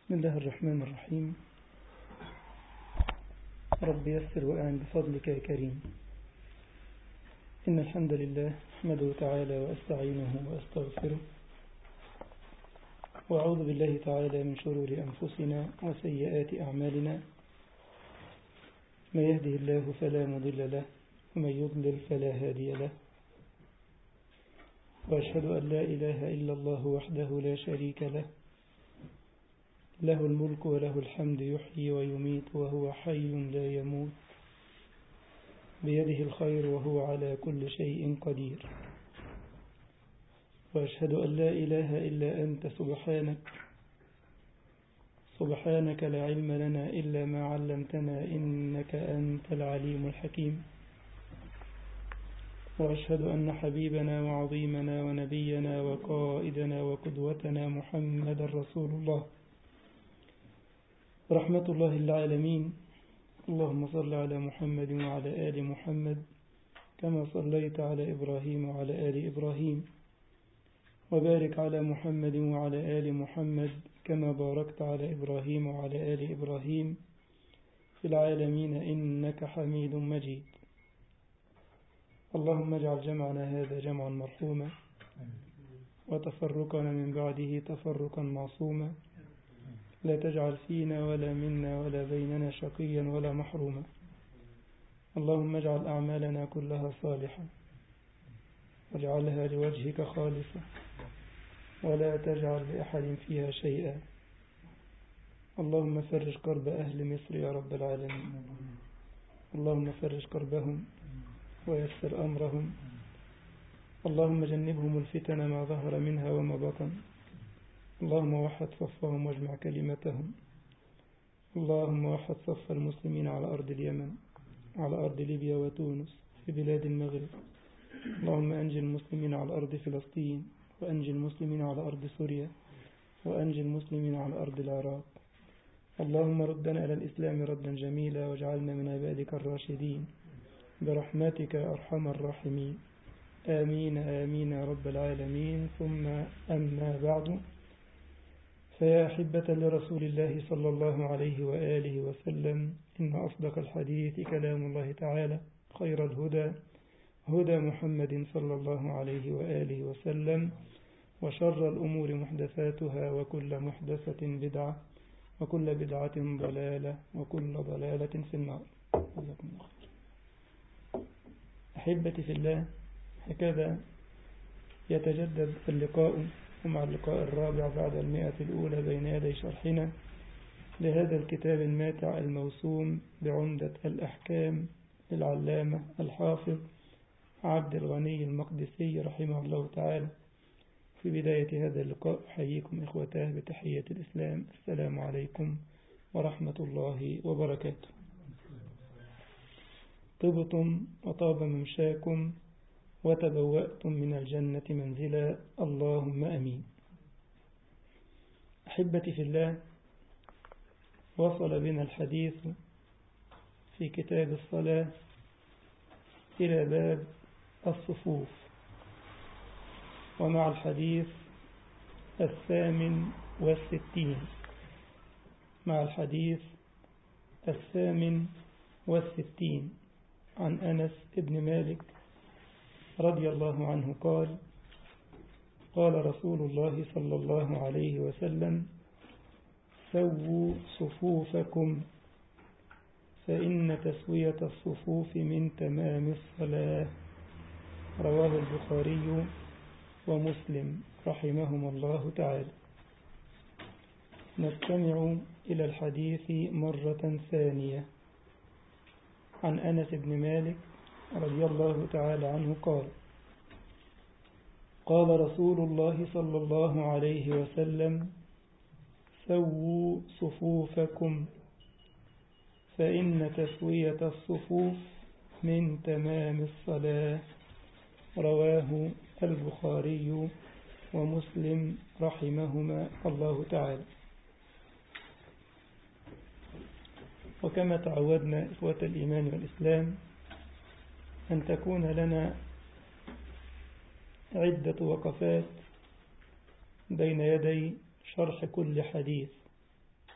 بسم الله الرحمن الرحيم رب يسر وأعن بفضلك يا كريم إن الحمد لله أحمده تعالى وأستعينه وأستغفره وأعوذ بالله تعالى من شرور أنفسنا وسيئات أعمالنا من يهده الله فلا مضل له ومن يضلل فلا هادي له وأشهد أن لا إله إلا الله وحده لا شريك له له الملك وله الحمد يحيي ويميت وهو حي لا يموت بيده الخير وهو على كل شيء قدير وأشهد أن لا إله إلا أنت سبحانك سبحانك لا علم لنا إلا ما علمتنا إنك أنت العليم الحكيم وأشهد أن حبيبنا وعظيمنا ونبينا وقائدنا وقدوتنا محمد رسول الله رحمة الله العالمين اللهم صل على محمد وعلى آل محمد كما صليت على إبراهيم وعلى آل إبراهيم وبارك على محمد وعلى آل محمد كما باركت على إبراهيم وعلى آل إبراهيم في العالمين إنك حميد مجيد اللهم اجعل جمعنا هذا جمعا مرحوما وتفرقنا من بعده تفرقا معصوما لا تجعل فينا ولا منا ولا بيننا شقيا ولا محروما اللهم اجعل أعمالنا كلها صالحة واجعلها لوجهك خالصة ولا تجعل لأحد فيها شيئا اللهم فرج كرب أهل مصر يا رب العالمين اللهم فرج كربهم ويسر أمرهم اللهم جنبهم الفتن ما ظهر منها وما بطن اللهم وحد صفهم واجمع كلمتهم اللهم وحد صف المسلمين على أرض اليمن على أرض ليبيا وتونس في بلاد المغرب اللهم أنجي المسلمين على أرض فلسطين وأنجي المسلمين على أرض سوريا وأنجي المسلمين على أرض العراق اللهم ردنا إلى الإسلام ردا جميلا واجعلنا من عبادك الراشدين برحمتك أرحم الراحمين آمين آمين يا رب العالمين ثم أما بعد فيا أحبة لرسول الله صلى الله عليه وآله وسلم إن أصدق الحديث كلام الله تعالى خير الهدى هدى محمد صلى الله عليه وآله وسلم وشر الأمور محدثاتها وكل محدثة بدعة وكل بدعة ضلالة وكل ضلالة في النار جزاكم الله خير أحبتي في الله هكذا يتجدد اللقاء ومع اللقاء الرابع بعد المئة الأولى بين يدي شرحنا لهذا الكتاب الماتع الموسوم بعمدة الأحكام للعلامة الحافظ عبد الغني المقدسي رحمه الله تعالى في بداية هذا اللقاء أحييكم إخوتاه بتحية الإسلام السلام عليكم ورحمة الله وبركاته طبتم وطاب ممشاكم وتبوأتم من الجنة منزلا اللهم أمين أحبتي في الله وصل بنا الحديث في كتاب الصلاة إلى باب الصفوف ومع الحديث الثامن والستين مع الحديث الثامن والستين عن أنس بن مالك رضي الله عنه قال قال رسول الله صلى الله عليه وسلم سووا صفوفكم فإن تسوية الصفوف من تمام الصلاة رواه البخاري ومسلم رحمهما الله تعالى نستمع إلى الحديث مرة ثانية عن أنس بن مالك رضي الله تعالى عنه قال قال رسول الله صلى الله عليه وسلم سووا صفوفكم فإن تسوية الصفوف من تمام الصلاة رواه البخاري ومسلم رحمهما الله تعالى وكما تعودنا إخوة الإيمان والإسلام أن تكون لنا عدة وقفات بين يدي شرح كل حديث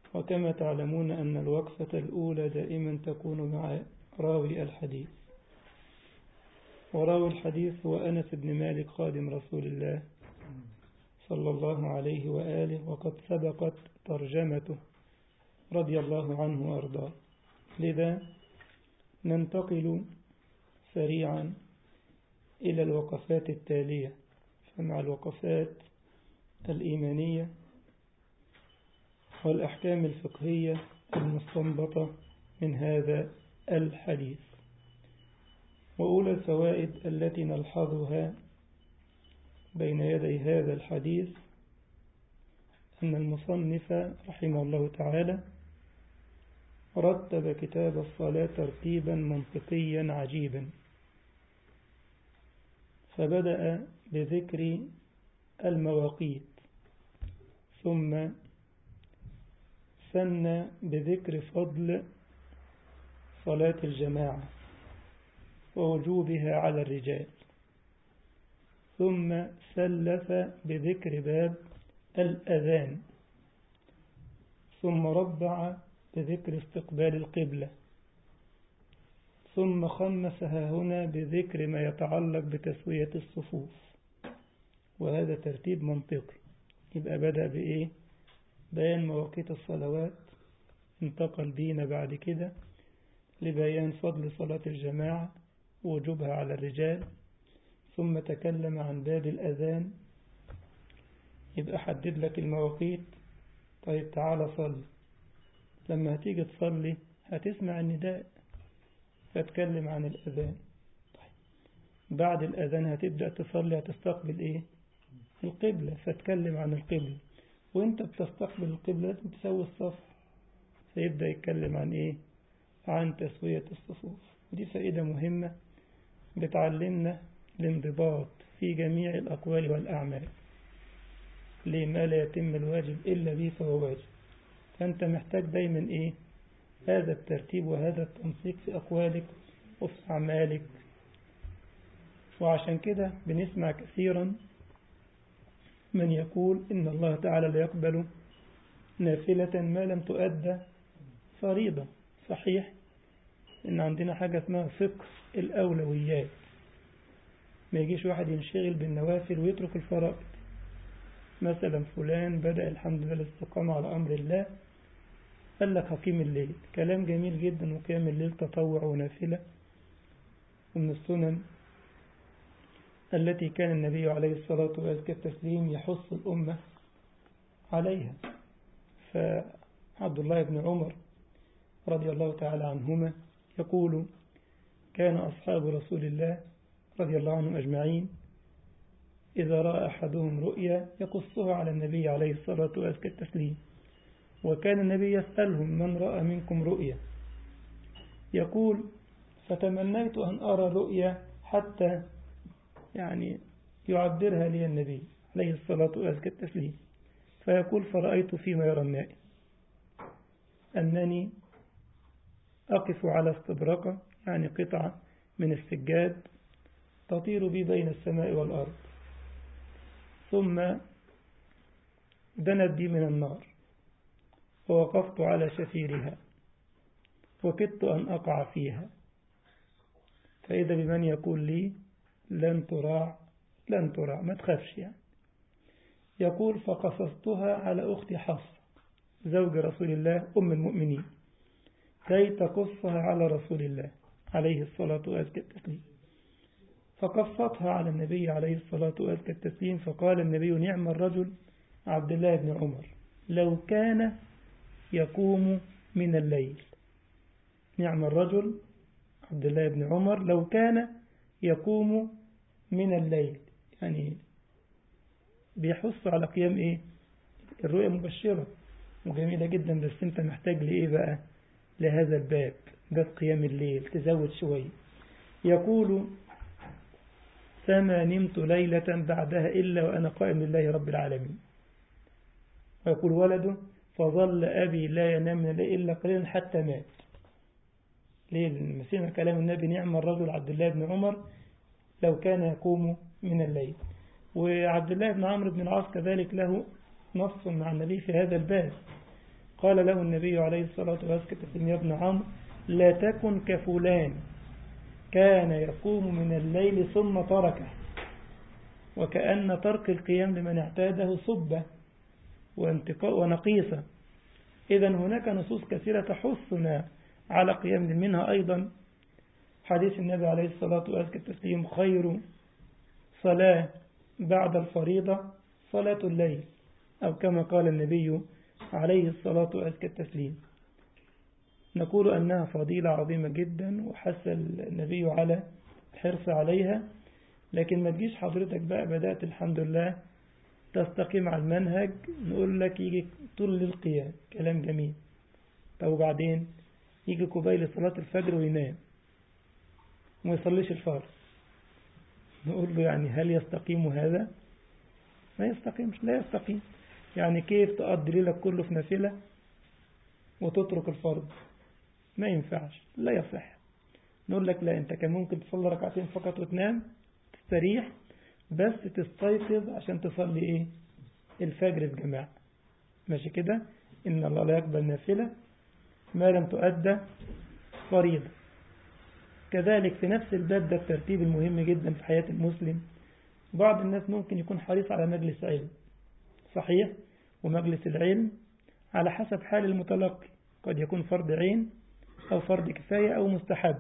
وكما تعلمون أن الوقفة الأولى دائما تكون مع راوي الحديث وراوي الحديث هو أنس بن مالك خادم رسول الله صلى الله عليه وآله وقد سبقت ترجمته رضي الله عنه وأرضاه لذا ننتقل سريعا إلى الوقفات التالية فمع الوقفات الإيمانية والأحكام الفقهية المستنبطة من هذا الحديث وأولى الفوائد التي نلحظها بين يدي هذا الحديث أن المصنف رحمه الله تعالى رتب كتاب الصلاة ترتيبا منطقيا عجيبا فبدأ بذكر المواقيت ثم سن بذكر فضل صلاة الجماعة ووجوبها على الرجال ثم سلف بذكر باب الأذان ثم ربع بذكر استقبال القبلة ثم خمسها هنا بذكر ما يتعلق بتسوية الصفوف وهذا ترتيب منطقي يبقى بدأ بإيه بيان مواقيت الصلوات انتقل بينا بعد كده لبيان فضل صلاة الجماعة ووجوبها على الرجال ثم تكلم عن باب الأذان يبقى حدد لك المواقيت طيب تعالى صل لما هتيجي تصلي هتسمع النداء فتكلم عن الأذان طيب بعد الأذان هتبدأ تصلي هتستقبل إيه القبلة فتكلم عن القبلة وانت بتستقبل القبلة لازم تسوي الصف فيبدأ يتكلم عن إيه عن تسوية الصفوف ودي فائدة مهمة بتعلمنا الانضباط في جميع الأقوال والأعمال لما لا يتم الواجب إلا به فهو واجب فأنت محتاج دايما إيه هذا الترتيب وهذا التنسيق في أقوالك وفي أعمالك وعشان كده بنسمع كثيرا من يقول إن الله تعالى لا يقبل نافلة ما لم تؤدى فريضة صحيح إن عندنا حاجة اسمها فقه الأولويات ما يجيش واحد ينشغل بالنوافل ويترك الفرائض مثلا فلان بدأ الحمد لله الاستقامة على أمر الله قال لك هقيم الليل كلام جميل جدا وقيام الليل تطوع ونافلة ومن السنن التي كان النبي عليه الصلاة والتسليم يحث الأمة عليها فعبد الله بن عمر رضي الله تعالى عنهما يقول كان أصحاب رسول الله رضي الله عنهم أجمعين إذا رأى أحدهم رؤيا يقصها على النبي عليه الصلاة والتسليم وكان النبي يسألهم من رأى منكم رؤيا يقول فتمنيت أن أرى رؤيا حتى يعني يعبرها لي النبي عليه الصلاة والتسليم فيقول فرأيت فيما يرى النائم أنني أقف على استبرقة يعني قطعة من السجاد تطير بي بين السماء والأرض ثم دنت بي من النار ووقفت على شفيرها وكدت أن أقع فيها فإذا بمن يقول لي لن تراع لن تراع ما تخافش يعني يقول فقصصتها على أختي حفصة زوج رسول الله أم المؤمنين كي تقصها على رسول الله عليه الصلاة والتسليم فقصتها على النبي عليه الصلاة والتسليم فقال النبي نعم الرجل عبد الله بن عمر لو كان يقوم من الليل نعم الرجل عبد الله بن عمر لو كان يقوم من الليل يعني بيحث على قيام ايه الرؤية مبشرة وجميلة جدا بس انت محتاج لإيه بقى لهذا الباب باب قيام الليل تزود شوية يقول فما نمت ليلة بعدها إلا وأنا قائم لله رب العالمين ويقول ولده فظل أبي لا ينام من الليل إلا قليلا حتى مات ليه لما كلام النبي نعم الرجل عبد الله بن عمر لو كان يقوم من الليل وعبد الله بن عمرو بن العاص كذلك له نص مع النبي في هذا الباب قال له النبي عليه الصلاة والسلام يا ابن عمرو لا تكن كفلان كان يقوم من الليل ثم تركه وكأن ترك القيام لمن اعتاده صبة ونقيصة إذا هناك نصوص كثيرة تحثنا على قيام منها أيضا حديث النبي عليه الصلاة والسلام خير صلاة بعد الفريضة صلاة الليل أو كما قال النبي عليه الصلاة والسلام نقول أنها فضيلة عظيمة جدا وحث النبي على الحرص عليها لكن ما تجيش حضرتك بقى بدأت الحمد لله تستقيم على المنهج نقول لك يجي طول القيام كلام جميل طب وبعدين يجي قبيل صلاة الفجر وينام وما يصليش الفرض نقول له يعني هل يستقيم هذا ما يستقيمش لا يستقيم يعني كيف تقضي ليلك كله في نافلة وتترك الفرض ما ينفعش لا يصح نقول لك لا انت كان ممكن تصلي ركعتين فقط وتنام تستريح بس تستيقظ عشان تصلي ايه الفجر في جماعة ماشي كده ان الله لا يقبل نافلة ما لم تؤدى فريضة كذلك في نفس الباب ده الترتيب المهم جدا في حياة المسلم بعض الناس ممكن يكون حريص على مجلس علم صحيح ومجلس العلم على حسب حال المتلقي قد يكون فرض عين أو فرض كفاية أو مستحب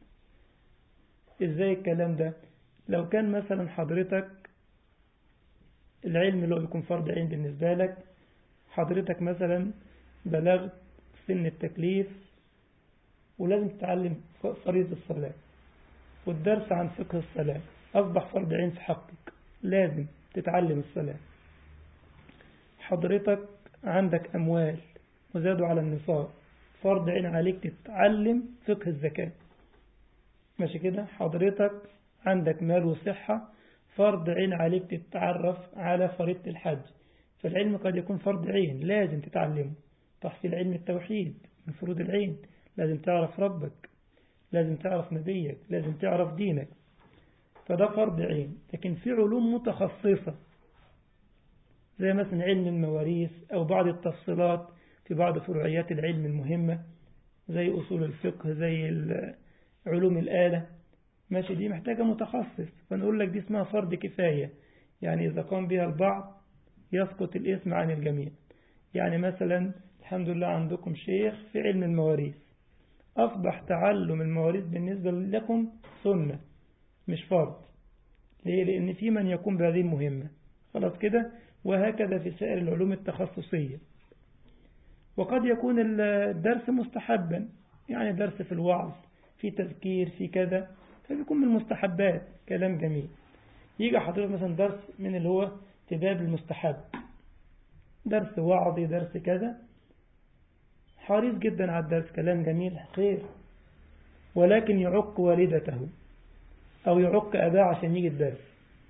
إزاي الكلام ده لو كان مثلا حضرتك العلم لو يكون فرض عين بالنسبة لك حضرتك مثلا بلغت سن التكليف ولازم تتعلم فريضة الصلاة والدرس عن فقه الصلاة أصبح فرض عين في حقك لازم تتعلم الصلاة حضرتك عندك أموال وزادوا على النصاب فرض عين عليك تتعلم فقه الزكاة ماشي كده حضرتك عندك مال وصحة فرض عين عليك تتعرف على فريضة الحج فالعلم قد يكون فرض عين لازم تتعلمه تحصيل علم التوحيد من فروض العين لازم تعرف ربك لازم تعرف نبيك لازم تعرف دينك فده فرض عين لكن في علوم متخصصة زي مثلا علم المواريث أو بعض التفصيلات في بعض فروعيات العلم المهمة زي أصول الفقه زي علوم الآلة ماشي دي محتاجة متخصص فنقول لك دي اسمها فرض كفاية يعني إذا قام بها البعض يسقط الاسم عن الجميع يعني مثلا الحمد لله عندكم شيخ في علم المواريث أصبح تعلم المواريث بالنسبة لكم سنة مش فرض ليه؟ لأن في من يقوم بهذه المهمة خلاص كده وهكذا في سائر العلوم التخصصية وقد يكون الدرس مستحبا يعني درس في الوعظ في تذكير في كذا فبيكون من المستحبات كلام جميل يجي حضرتك مثلا درس من اللي هو في باب المستحب درس وعظي درس كذا حريص جدا على الدرس كلام جميل خير ولكن يعق والدته أو يعق أباه عشان يجي الدرس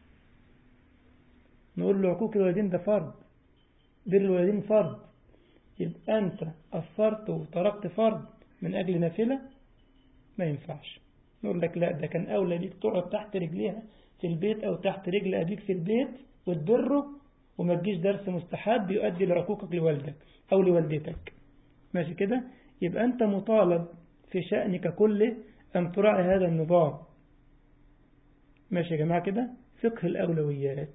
نقول له عقوق الوالدين ده فرض بر الوالدين فرض يبقى أنت أثرت وتركت فرض من أجل نافلة ما ينفعش نقول لك لا ده كان أولى ليك تقعد تحت رجليها في البيت أو تحت رجل أبيك في البيت وتبره وما تجيش درس مستحب يؤدي لعقوقك لوالدك أو لوالدتك ماشي كده يبقى أنت مطالب في شأنك كله أن تراعي هذا النظام ماشي يا جماعة كده فقه الأولويات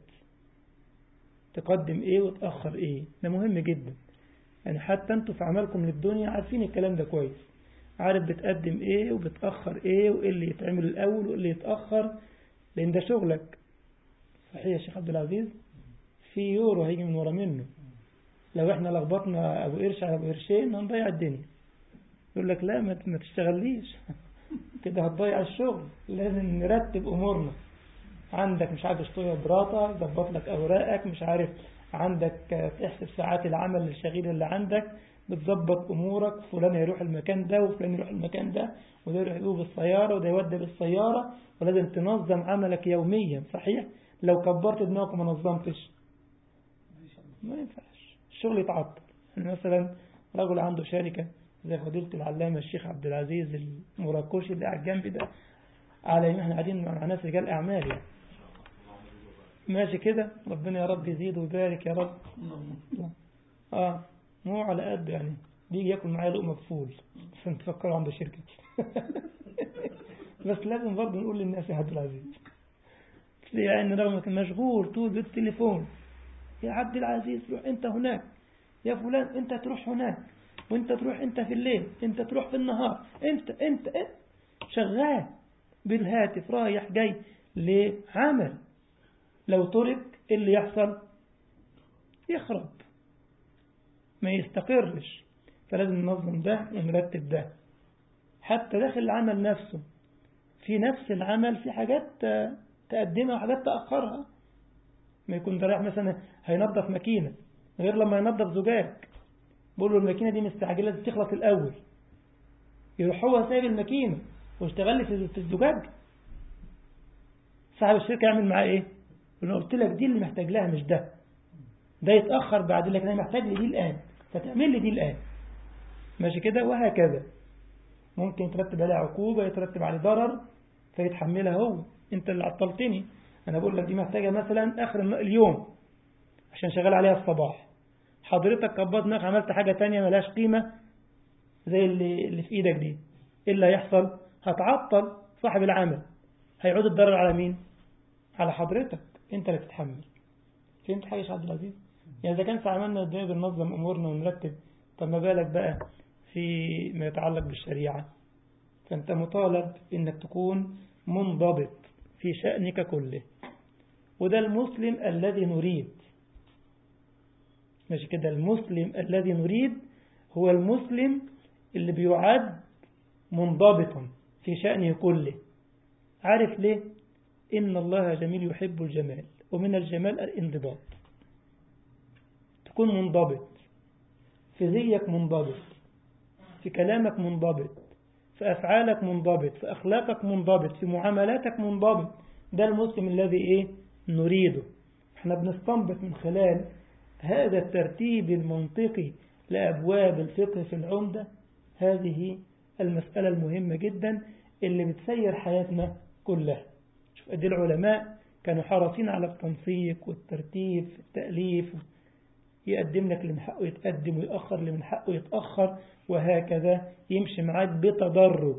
تقدم إيه وتأخر إيه ده مهم جدا يعني حتى أنتوا في عملكم للدنيا عارفين الكلام ده كويس عارف بتقدم إيه وبتأخر إيه وإيه اللي يتعمل الأول وإيه اللي يتأخر لأن ده شغلك صحيح يا شيخ عبد العزيز في يورو هيجي من ورا منه لو احنا لخبطنا ابو قرش على ابو قرشين هنضيع الدنيا يقول لك لا ما تشتغليش كده هتضيع الشغل لازم نرتب امورنا عندك مش عارف تشتغل براطة ظبط لك اوراقك مش عارف عندك تحسب ساعات العمل للشغيل اللي عندك بتظبط امورك فلان يروح المكان ده وفلان يروح المكان ده وده يروح يجيبه بالسيارة وده يودي بالسيارة ولازم تنظم عملك يوميا صحيح لو كبرت دماغك وما نظمتش ما ينفعش الشغل يتعطل يعني مثلا رجل عنده شركة زي فضيلة العلامة الشيخ عبد العزيز المراكوشي اللي على الجنب ده على احنا قاعدين مع ناس رجال اعمال يعني ماشي كده ربنا يا رب يزيد ويبارك يا رب اه مو على قد يعني بيجي ياكل معايا لقمة بفول عشان تفكروا عنده شركة بس لازم برضه نقول للناس يا عبد العزيز يعني رغم انك مشغول طول بالتليفون يا عبد العزيز روح انت هناك يا فلان انت تروح هناك وانت تروح انت في الليل انت تروح في النهار انت انت, انت شغال بالهاتف رايح جاي لعمل لو ترك اللي يحصل يخرب ما يستقرش فلازم ننظم ده ونرتب ده حتى داخل العمل نفسه في نفس العمل في حاجات تقدمها وحاجات تأخرها ما يكون ده رايح مثلا هينظف ماكينة غير لما ينظف زجاج بقول له الماكينة دي مستعجلة لازم تخلص الأول يروح هو سايب الماكينة واشتغل لي في الزجاج صاحب الشركة يعمل معاه ايه يقول له قلت لك دي اللي محتاج لها مش ده ده يتأخر بعد لكن انا محتاج لي دي الآن فتعمل لي دي الآن ماشي كده وهكذا ممكن يترتب عليه عقوبة يترتب عليه ضرر فيتحملها هو انت اللي عطلتني انا بقول لك دي محتاجة مثلا اخر اليوم عشان شغال عليها الصباح حضرتك كبض دماغك عملت حاجة تانية ملهاش قيمة زي اللي, اللي في ايدك دي ايه اللي هيحصل هتعطل صاحب العمل هيعود الضرر على مين على حضرتك انت اللي تتحمل فهمت حاجة يا عبد العزيز يعني اذا كان في عملنا الدنيا بننظم امورنا ونرتب طب ما بالك بقى في ما يتعلق بالشريعة فانت مطالب انك تكون منضبط في شأنك كله وده المسلم الذي نريد ماشي كده المسلم الذي نريد هو المسلم اللي بيعد منضبطا في شأنه كله عارف ليه إن الله جميل يحب الجمال ومن الجمال الانضباط تكون منضبط في زيك منضبط في كلامك منضبط في أفعالك منضبط في أخلاقك منضبط في معاملاتك منضبط ده المسلم الذي إيه نريده احنا بنستنبط من خلال هذا الترتيب المنطقي لأبواب الفقه في العمدة هذه المسألة المهمة جدا اللي بتسير حياتنا كلها شوف قد العلماء كانوا حريصين على التنسيق والترتيب في التأليف يقدم لك اللي من حقه يتقدم ويأخر اللي من حقه يتأخر وهكذا يمشي معاك بتدرج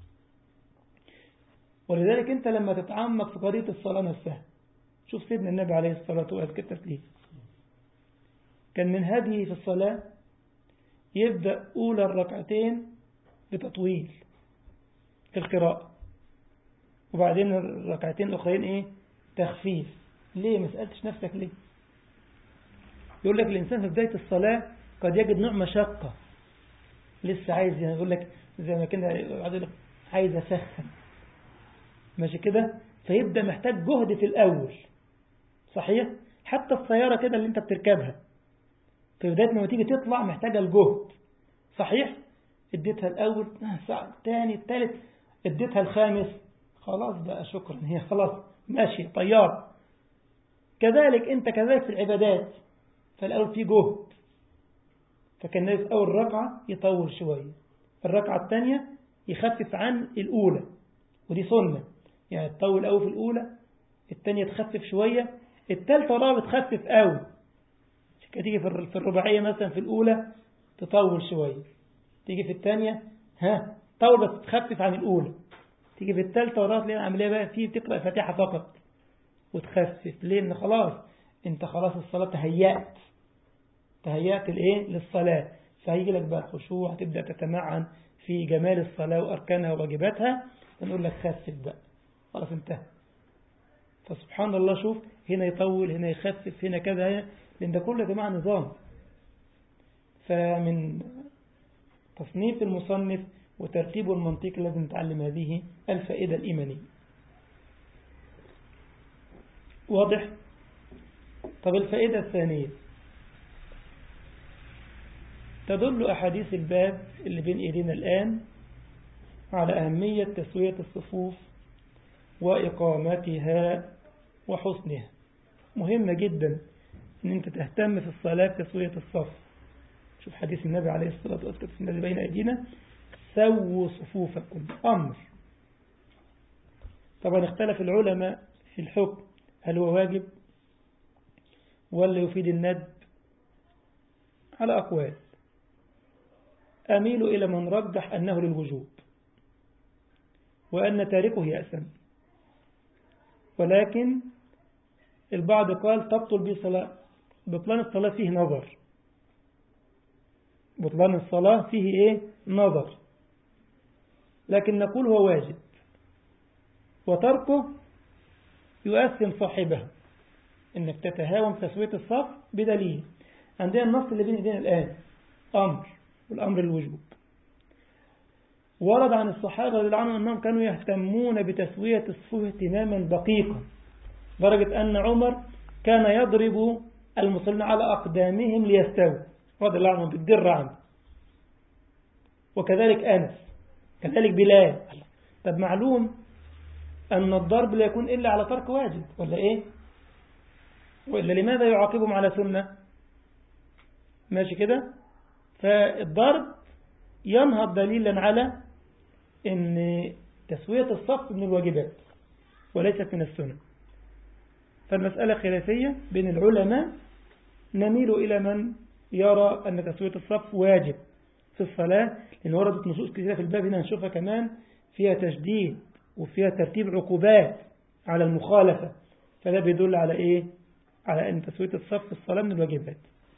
ولذلك انت لما تتعمق في قضية الصلاة نفسها شوف سيدنا النبي عليه الصلاة والسلام ليه كان من هديه في الصلاة يبدأ أولى الركعتين بتطويل في القراءة وبعدين الركعتين الأخرين إيه تخفيف ليه ما سألتش نفسك ليه يقول لك الإنسان في بداية الصلاة قد يجد نوع مشقة لسه عايز يعني يقول لك زي ما كده يقول لك عايز أسخن ماشي كده فيبدأ محتاج جهد في الأول صحيح حتى السيارة كده اللي انت بتركبها في بداية ما تيجي تطلع محتاجة الجهد صحيح اديتها الأول الثاني الثالث اديتها الخامس خلاص بقى شكرا هي خلاص ماشي طيار كذلك انت كذلك في العبادات فالأول في جهد فكان النبي في أول ركعة يطول شوية الركعة الثانية يخفف عن الأولى ودي سنة يعني تطول أول في الأولى الثانية تخفف شوية الثالثة وراها بتخفف قوي تيجي في الرباعية مثلا في الأولى تطول شوية تيجي في الثانية ها طول بس تخفف عن الأولى تيجي في الثالثة وراها تلاقي العملية بقى فيه تقرأ فاتحة فقط وتخفف ليه إن خلاص انت خلاص الصلاة تهيأت تهيأت الايه للصلاة فهيجي لك بقى الخشوع هتبدأ تتمعن في جمال الصلاة وأركانها وواجباتها ونقول لك خفف بقى خلاص انتهى فسبحان الله شوف هنا يطول هنا يخفف هنا كذا هنا لأن ده كله يا جماعة نظام فمن تصنيف المصنف وترتيبه المنطقي لازم نتعلم هذه الفائدة الإيمانية واضح طب الفائدة الثانية تدل أحاديث الباب اللي بين إيدينا الآن على أهمية تسوية الصفوف وإقامتها وحسنها مهمة جدا أن أنت تهتم في الصلاة بتسوية الصف شوف حديث النبي عليه الصلاة والسلام الذي بين أيدينا سووا صفوفكم أمر طبعا اختلف العلماء في الحكم هل هو واجب ولا يفيد الندب على أقوال أميل إلى من رجح أنه للوجوب وأن تاركه يأسم ولكن البعض قال تبطل به صلاة بطلان الصلاة فيه نظر بطلان الصلاة فيه إيه نظر لكن نقول هو واجب وتركه يؤثم صاحبه انك تتهاون تسوية الصف بدليل عندنا النص اللي بين ايدينا الآن أمر والأمر الوجوب ورد عن الصحابة رضي الله عنهم أنهم كانوا يهتمون بتسوية الصفوف اهتماما دقيقا درجة أن عمر كان يضرب المصلين على أقدامهم ليستووا رضي الله عنهم بالدر عنه وكذلك أنس كذلك بلال طب معلوم أن الضرب لا يكون إلا على ترك واجب ولا إيه وإلا لماذا يعاقبهم على سنة ماشي كده فالضرب ينهض دليلا على أن تسوية الصف من الواجبات وليست من السنة فالمسألة خلافية بين العلماء نميل إلى من يرى أن تسوية الصف واجب في الصلاة لأن وردت نصوص كثيرة في الباب هنا نشوفها كمان فيها تشديد وفيها ترتيب عقوبات على المخالفة فده بيدل على إيه على أن تسوية الصف في الصلاة من الواجبات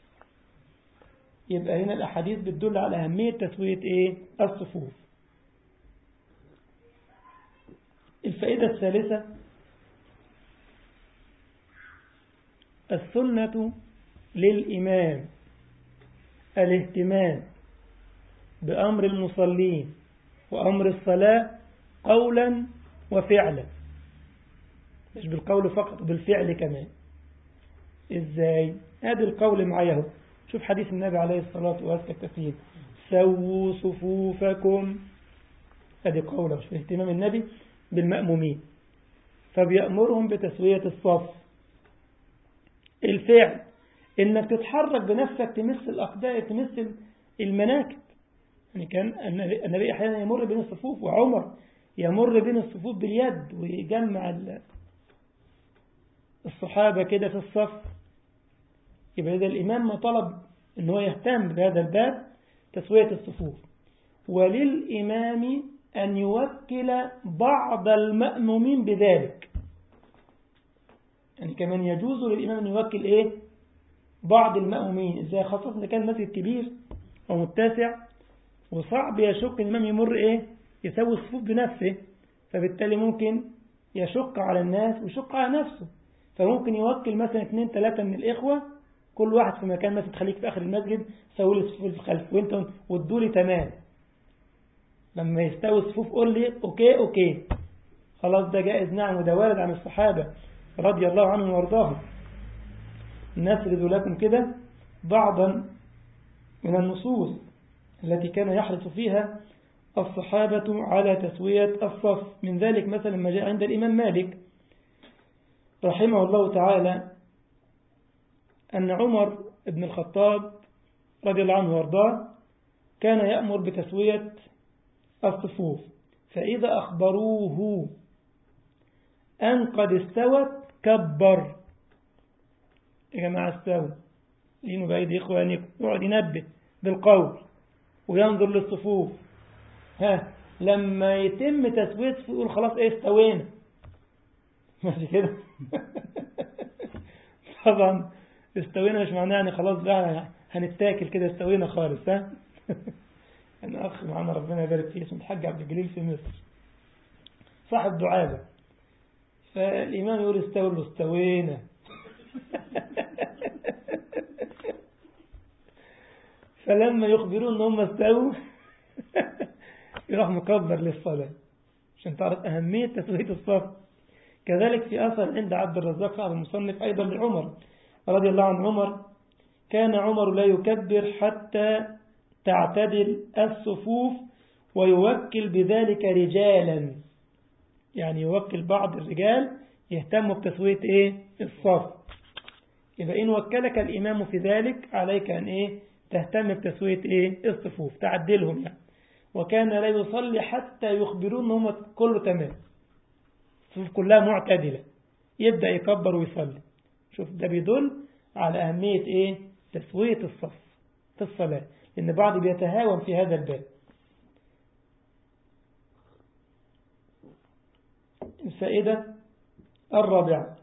يبقى هنا الأحاديث بتدل على أهمية تسوية إيه الصفوف الفائدة الثالثة السنة للإمام الاهتمام بأمر المصلين وأمر الصلاة قولا وفعلا مش بالقول فقط بالفعل كمان ازاي هذا القول معايا اهو شوف حديث النبي عليه الصلاة والتسليم سووا صفوفكم هذه قوله في اهتمام النبي بالمأمومين فبيأمرهم بتسوية الصف الفعل انك تتحرك بنفسك تمس الأقداء تمس المناكب يعني كان النبي أحيانا يمر بين الصفوف وعمر يمر بين الصفوف باليد ويجمع الصحابة كده في الصف يبقى إذا الإمام ما طلب أن هو يهتم بهذا الباب تسوية الصفوف وللإمام أن يوكل بعض المأمومين بذلك يعني كمان يجوز للإمام أن يوكل إيه بعض المأمومين إزاي خاصة إذا كان مسجد كبير أو متسع وصعب يشك الإمام يمر إيه يسوي الصفوف بنفسه فبالتالي ممكن يشق على الناس ويشق على نفسه فممكن يوكل مثلا اثنين ثلاثة من الإخوة كل واحد في مكان مثلا تخليك في آخر المسجد سوي لي الصفوف الخلف وانت وادوا لي تمام لما يستوي الصفوف قول لي أوكي أوكي خلاص ده جائز نعم وده وارد عن الصحابة رضي الله عنهم وارضاهم نسرد لكم كده بعضا من النصوص التي كان يحرص فيها الصحابة على تسوية الصف من ذلك مثلا ما جاء عند الإمام مالك رحمه الله تعالى أن عمر بن الخطاب رضي الله عنه وارضاه كان يأمر بتسوية الصفوف فإذا أخبروه أن قد استوت كبر يا جماعة استوى لينوا بعيد إخوانكم يقعد ينبه بالقول وينظر للصفوف ها لما يتم تسوية يقول خلاص ايه استوينا ماشي كده طبعا استوينا مش معناه يعني خلاص بقى هنتاكل كده استوينا خالص ها انا اخ معانا ربنا يبارك فيه اسمه الحاج عبد الجليل في مصر صاحب دعابة فالإمام يقول استوى له استوينا فلما يخبرون ان هم استووا يروح مكبر للصلاة عشان تعرف أهمية تسوية الصف كذلك في أثر عند عبد الرزاق على المصنف أيضا لعمر رضي الله عن عمر كان عمر لا يكبر حتى تعتدل الصفوف ويوكل بذلك رجالا يعني يوكل بعض الرجال يهتموا بتسوية إيه الصف إذا إن وكلك الإمام في ذلك عليك أن إيه تهتم بتسوية إيه الصفوف تعدلهم يعني وكان لا يصلي حتى يخبرون هم كله تمام الصفوف كلها معتدلة يبدأ يكبر ويصلي شوف ده بيدل على أهمية إيه تسوية الصف في الصلاة إن بعض بيتهاون في هذا الباب الفائدة الرابعة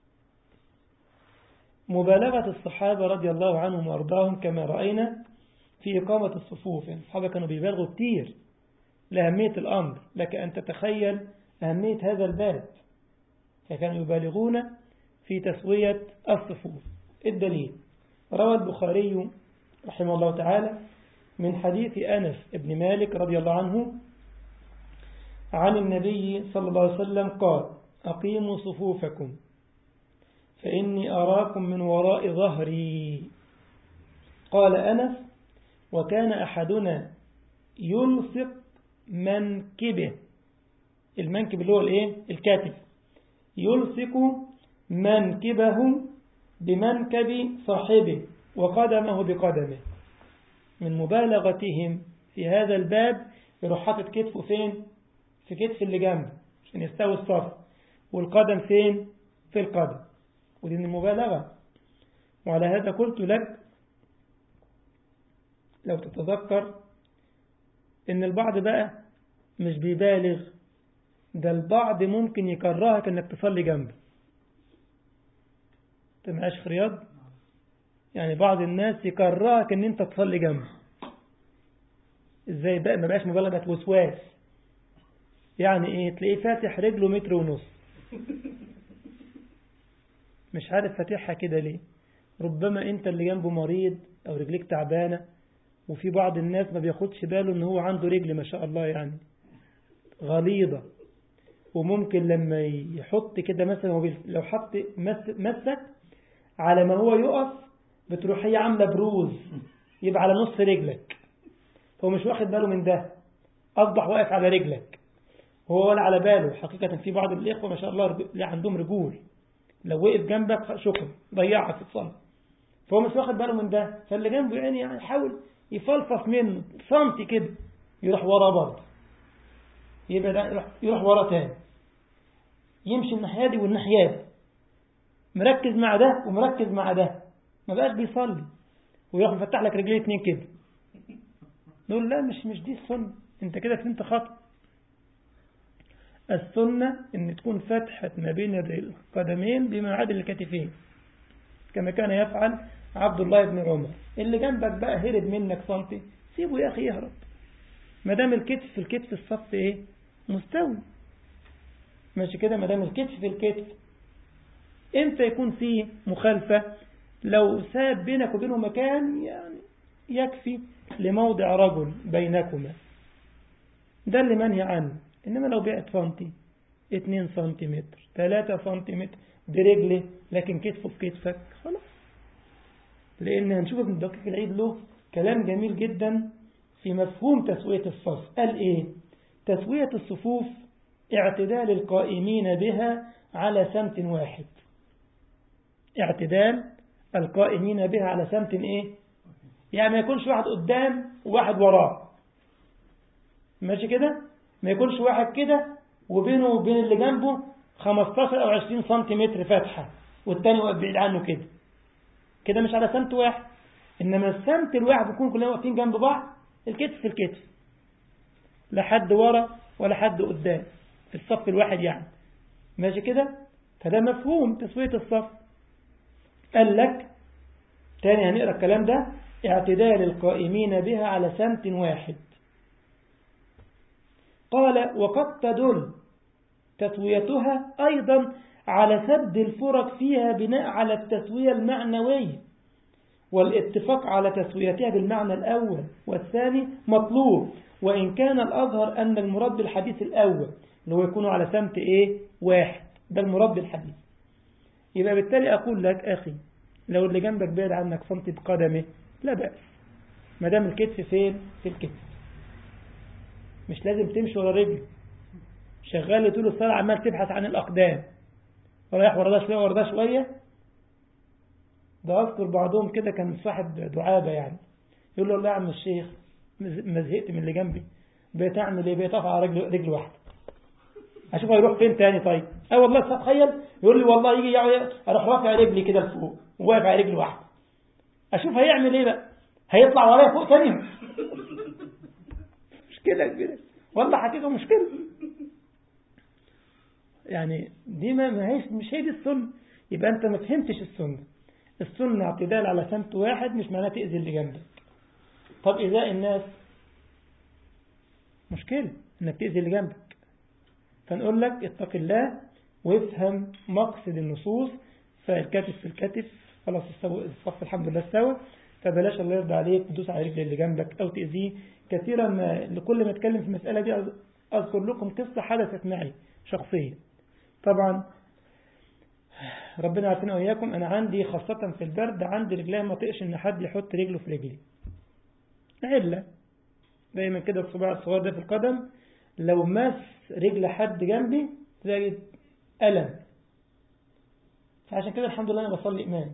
مبالغة الصحابة رضي الله عنهم وأرضاهم كما رأينا في إقامة الصفوف يعني الصحابة كانوا بيبالغوا كتير لأهمية الأمر لك أن تتخيل أهمية هذا الباب فكانوا يبالغون في تسوية الصفوف الدليل روى البخاري رحمه الله تعالى من حديث أنس بن مالك رضي الله عنه عن النبي صلى الله عليه وسلم قال أقيموا صفوفكم فإني أراكم من وراء ظهري قال أنس وكان أحدنا يلصق منكبه المنكب اللي هو الايه الكتف يلصق منكبه بمنكب صاحبه وقدمه بقدمه من مبالغتهم في هذا الباب يروح حاطط كتفه فين في كتف اللي جنبه عشان يستوي الصف والقدم فين في القدم ودي من المبالغة وعلى هذا قلت لك لو تتذكر ان البعض بقى مش بيبالغ ده البعض ممكن يكرهك انك تصلي جنبه انت معاش في رياض يعني بعض الناس يكرهك ان انت تصلي جنبه ازاي بقى ما بقاش مبالغة وسواس يعني ايه تلاقيه فاتح رجله متر ونص مش عارف فاتحها كده ليه ربما انت اللي جنبه مريض او رجليك تعبانة وفي بعض الناس ما بياخدش باله ان هو عنده رجل ما شاء الله يعني غليظة وممكن لما يحط كده مثلا هو لو حط مسك على ما هو يقف بتروح هي عاملة بروز يبقى على نص رجلك هو مش واخد باله من ده أصبح واقف على رجلك هو ولا على باله حقيقة في بعض الإخوة ما شاء الله عندهم رجول لو وقف جنبك شكرا ضيعك في الصلاة فهو مش واخد باله من ده فاللي جنبه يعني يحاول يفلفص منه سنتي كده يروح وراه برضه يبقى ده يروح, يروح وراه تاني يمشي الناحية دي والناحية دي مركز مع ده ومركز مع ده ما بقاش بيصلي ويروح مفتح لك رجليه اتنين كده نقول لا مش مش دي السنة انت كده فهمت خطأ السنة ان تكون فتحة ما بين القدمين بما عدا الكتفين كما كان يفعل عبد الله بن عمر اللي جنبك بقى هرب منك سنتي سيبه يا أخي يهرب ما دام الكتف في الكتف الصف ايه مستوي ماشي كده ما دام الكتف في الكتف امتى يكون فيه مخالفة لو ساب بينك وبينه مكان يعني يكفي لموضع رجل بينكما ده اللي منهي عنه إنما لو بعت سنتي 2 سنتيمتر 3 سنتيمتر برجله لكن كتفه في كتفك خلاص لأن هنشوف ابن دقيق العيد له كلام جميل جدا في مفهوم تسوية الصف قال إيه تسوية الصفوف اعتدال القائمين بها على سمت واحد اعتدال القائمين بها على سمت ايه يعني ما يكونش واحد قدام وواحد وراه ماشي كده ما يكونش واحد كده وبينه وبين اللي جنبه 15 أو 20 سنتيمتر فتحة والتاني واقف بعيد عنه كده كده مش على سمت واحد إنما السمت الواحد بيكون كلنا واقفين جنب بعض الكتف في الكتف لا حد ورا ولا حد قدام في الصف الواحد يعني ماشي كده فده مفهوم تسوية الصف قال لك تاني هنقرأ الكلام ده اعتدال القائمين بها على سمت واحد قال وقد تدل تسويتها أيضا على سد الفرق فيها بناء على التسوية المعنوية والاتفاق على تسويتها بالمعنى الأول والثاني مطلوب وإن كان الأظهر أن المراد بالحديث الأول اللي هو يكون على سمت إيه واحد ده المراد بالحديث يبقى بالتالي أقول لك أخي لو اللي جنبك بعد عنك سمت بقدمه لا بأس ما دام الكتف فين في الكتف مش لازم تمشي ورا رجله شغال طول الصلاة عمال تبحث عن الأقدام رايح ورا ده شوية ورا ده شوية ده أذكر بعضهم كده كان صاحب دعابة يعني يقول له والله يا عم الشيخ ما زهقت من اللي جنبي بقيت أعمل إيه بقيت أقف على رجل رجل واحدة أشوف هيروح فين تاني طيب أه والله تخيل يقول لي والله يجي أروح رافع رجلي كده لفوق وواقف على رجل واحدة أشوف هيعمل إيه بقى هيطلع ورايا فوق تاني مشكلة كبيرة والله حقيقة مشكلة يعني دي ما هيش مش هي دي السنة يبقى انت ما فهمتش السنة السنة اعتدال على سمت واحد مش معناه تأذي اللي جنبك طب إيذاء الناس مشكلة انك تأذي اللي جنبك فنقول لك اتق الله وافهم مقصد النصوص فالكتف في الكتف خلاص الصف الحمد لله استوى فبلاش الله يرضى عليك تدوس على رجل اللي جنبك أو تأذيه كثيرا ما لكل ما اتكلم في المسألة دي أذكر لكم قصة حدثت معي شخصيا طبعا ربنا عارفين وإياكم أنا عندي خاصة في البرد عندي رجلي ما طقش إن حد يحط رجله في رجلي علة دايما كده الصباع الصغير ده في القدم لو مس رجل حد جنبي تلاقي ألم فعشان كده الحمد لله أنا بصلي إمام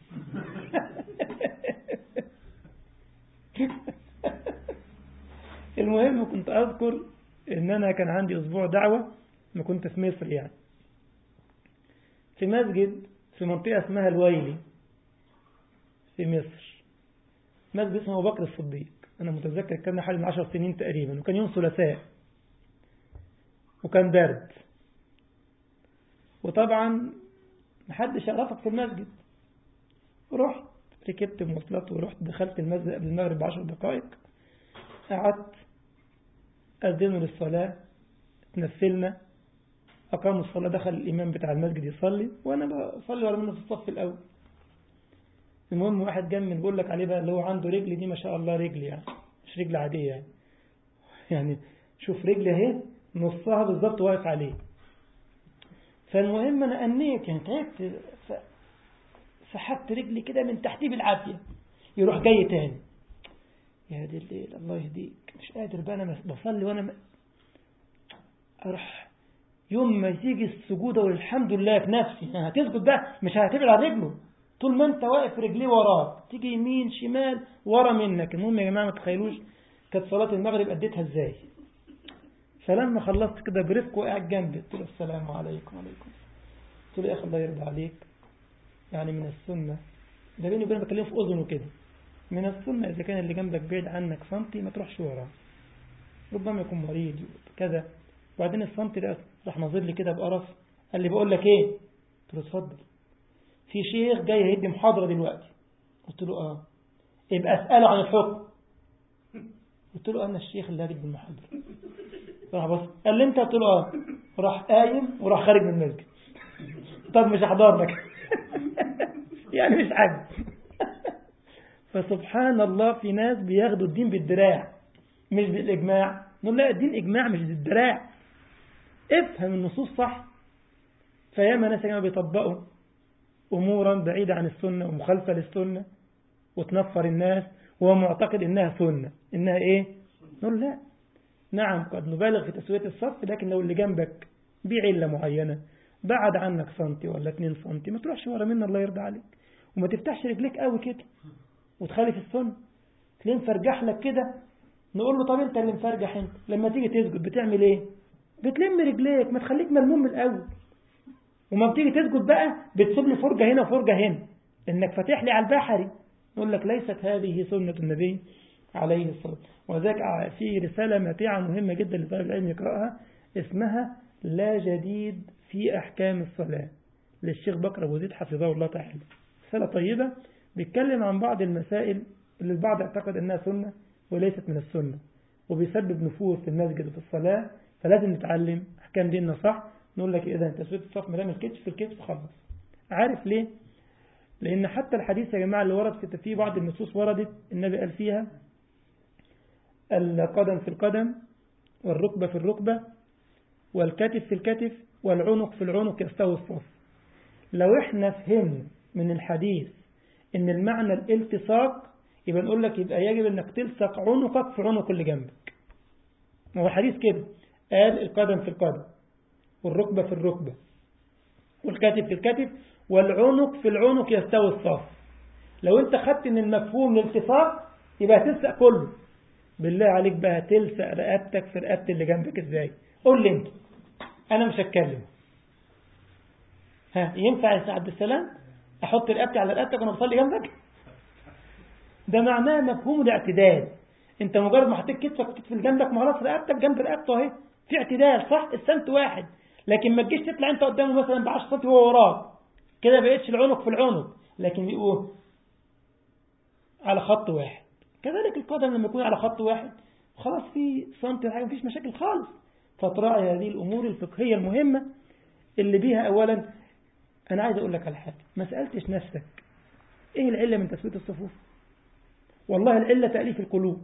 المهم كنت أذكر إن أنا كان عندي أسبوع دعوة ما كنت في مصر يعني في مسجد في منطقة اسمها الويلي في مصر مسجد اسمه أبو بكر الصديق أنا متذكر كان حوالي من عشر سنين تقريبا وكان يوم ثلاثاء وكان برد وطبعا محدش يعرفك في المسجد رحت ركبت مواصلات ورحت دخلت المسجد قبل المغرب بعشر دقائق قعدت أذنوا للصلاة تنفلنا أقاموا الصلاة دخل الإمام بتاع المسجد يصلي وأنا بصلي ورا منه في الصف الأول المهم واحد جنبي بيقول لك عليه بقى اللي هو عنده رجل دي ما شاء الله رجل يعني مش رجل عادية يعني يعني شوف رجلي اهي نصها بالظبط واقف عليه فالمهم أنا أنيت يعني تعبت سحبت رجلي كده من تحتي بالعافية يروح جاي تاني يا دي الليل الله يهديك مش قادر بقى أنا بصلي وأنا م... أروح يوم ما تيجي السجود والحمد لله في نفسي يعني هتسجد بقى مش هتبعد على رجله طول ما انت واقف رجليه وراك تيجي يمين شمال ورا منك المهم يا جماعة ما تخيلوش كانت صلاة المغرب أديتها ازاي فلما خلصت كده برفق وقاعد جنبي قلت له السلام عليكم وعليكم قلت له يا أخي الله يرضى عليك يعني من السنة ده بيني وبينه بكلمه في أذنه كده من السنة إذا كان اللي جنبك بعيد عنك سنتي ما تروحش وراه ربما يكون مريض كذا وبعدين السنتي ده راح ناظر لي كده بقرف قال لي بقول لك ايه قلت له اتفضل في شيخ جاي هيدي محاضرة دلوقتي قلت له اه يبقى اسأله عن الحكم قلت له انا الشيخ اللي هدي بالمحاضرة راح بص قال لي انت قلت له اه راح قايم وراح خارج من المسجد طب مش هحضر لك يعني مش عاجب فسبحان الله في ناس بياخدوا الدين بالدراع مش بالإجماع نقول لا الدين إجماع مش بالدراع افهم النصوص صح فياما ناس كانوا بيطبقوا أمورا بعيدة عن السنة ومخالفة للسنة وتنفر الناس وهو معتقد إنها سنة إنها إيه نقول لا نعم قد نبالغ في تسوية الصف لكن لو اللي جنبك بعلة معينة بعد عنك سنتي ولا اتنين سنتي ما تروحش ورا منه الله يرضى عليك وما تفتحش رجليك قوي كده وتخالف السنة تلاقيه مفرجح لك كده نقول له طب انت اللي مفرجح انت لما تيجي تسجد بتعمل ايه بتلم رجليك ما تخليك ملموم من الاول وما بتيجي تسجد بقى بتسيب لي فرجة هنا وفرجة هنا انك فاتح لي على البحري نقول لك ليست هذه سنة النبي عليه الصلاة وذلك في رسالة ماتعة مهمة جدا لطالب العلم يقرأها اسمها لا جديد في أحكام الصلاة للشيخ بكر أبو زيد حفظه الله تعالى رسالة طيبة بيتكلم عن بعض المسائل اللي البعض اعتقد أنها سنة وليست من السنة وبيسبب نفوس في المسجد وفي الصلاة فلازم نتعلم أحكام ديننا صح نقول لك إذا أنت سويت الصف مدام الكتف في الكتف خلص عارف ليه؟ لأن حتى الحديث يا جماعة اللي ورد في في بعض النصوص وردت النبي قال فيها القدم في القدم والركبة في الركبة والكتف في الكتف والعنق في العنق يستوي الصف لو احنا فهمنا من الحديث ان المعنى الالتصاق يبقى نقول لك يبقى يجب انك تلصق عنقك في عنق اللي جنبك هو الحديث كده قال القدم في القدم والركبة في الركبة والكتف في الكتف والعنق في العنق يستوي الصف لو انت خدت من المفهوم الالتصاق يبقى هتلصق كله بالله عليك بقى هتلصق رقبتك في رقبة اللي جنبك ازاي قول لي انت انا مش هتكلم ها ينفع يا عبد السلام احط رقبتي على رقبتك وانا بصلي جنبك ده معناه مفهوم الاعتدال انت مجرد ما حطيت كتفك كتف اللي جنبك ما خلاص رقبتك جنب رقبته اهي في اعتدال صح السمت واحد لكن ما تجيش تطلع انت قدامه مثلا ب 10 سم وهو وراك كده بقيتش العنق في العنق لكن يبقوا على خط واحد كذلك القدم لما يكون على خط واحد خلاص في سنتي حاجه مفيش مشاكل خالص فتراعي هذه الامور الفقهيه المهمه اللي بيها اولا انا عايز اقول لك على حاجه ما سالتش نفسك ايه العله من تسويه الصفوف والله العله تاليف القلوب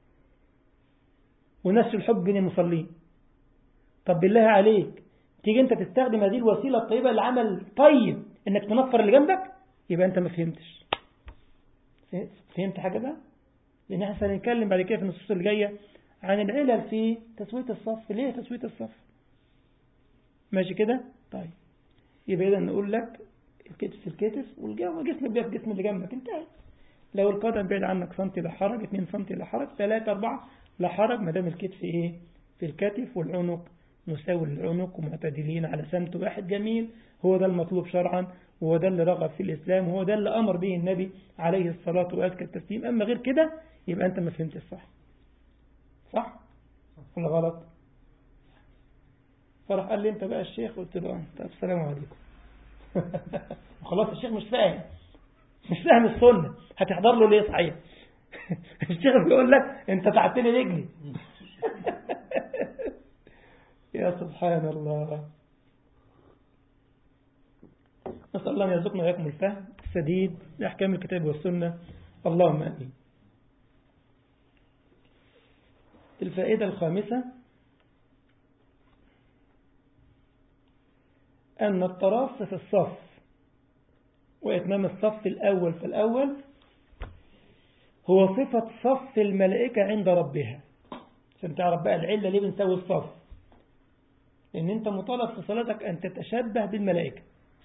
ونشر الحب بين المصلين طب بالله عليك تيجي انت تستخدم هذه الوسيله الطيبه لعمل طيب انك تنفر اللي جنبك يبقى انت ما فهمتش فهمت حاجه بقى لان احنا هنتكلم بعد كده في النصوص اللي جايه عن العلل في تسويه الصف ليه تسويه الصف ماشي كده طيب يبقى اذا نقول لك الكتف في الكتف والجسم بيها في جسم اللي جنبك انتهى لو القدم بعيد عنك سنتي لا حرج 2 سنتي لا حرج 3 4 لا حرج ما دام الكتف ايه في الكتف والعنق نساوي العنق ومعتدلين على سمت واحد جميل هو ده المطلوب شرعا وهو ده اللي رغب في الإسلام وهو ده اللي أمر به النبي عليه الصلاة وأزكى التسليم أما غير كده يبقى أنت ما فهمت الصح صح ولا غلط فرح قال لي أنت بقى الشيخ قلت له طب السلام عليكم وخلاص الشيخ مش فاهم مش فاهم السنة هتحضر له ليه صحيح الشيخ بيقول لك أنت تعبتني رجلي يا سبحان الله نسأل الله أن يرزقنا وإياكم الفهم السديد لأحكام الكتاب والسنة اللهم أمين الفائدة الخامسة أن التراص في الصف وإتمام الصف الأول في الأول هو صفة صف الملائكة عند ربها عشان تعرف بقى العلة ليه بنسوي الصف لأن أنت مطالب في صلاتك أن تتشبه بالملائكة